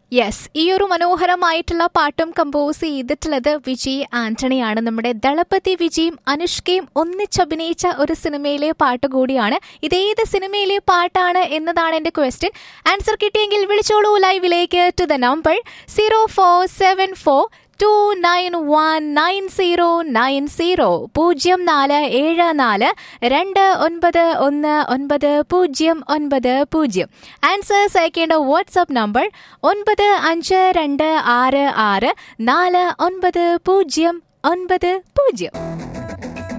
yes ഈ ഒരു മനോഹരമായിട്ടുള്ള പാട്ടും കമ്പോസ് ചെയ്തിട്ടുള്ളത് വിജയ് ആന്റണിയാണ് നമ്മുടെ ദളപതി വിജയും അനുഷ്കയും ഒന്നിച്ചഭിനയിച്ച ഒരു സിനിമയിലെ പാട്ട് കൂടിയാണ് ഇതേത് സിനിമയിലെ പാട്ടാണ് എന്നതാണ് എന്റെ ക്വസ്റ്റ്യൻ ആൻസർ കിട്ടിയെങ്കിൽ വിളിച്ചോളൂ ലൈവിലേക്ക് to the number zero four seven four two nine one nine zero nine zero പൂജ്യം നാല് ഏഴ് നാല് രണ്ട് ഒൻപത് ഒന്ന് ഒൻപത് പൂജ്യം ഒൻപത് പൂജ്യം ആൻസേഴ്സ് അയക്കേണ്ട വാട്സ്ആപ്പ് നമ്പർ ഒൻപത് അഞ്ച് രണ്ട് ആറ് ആറ് നാല് ഒൻപത് പൂജ്യം ഒൻപത് പൂജ്യം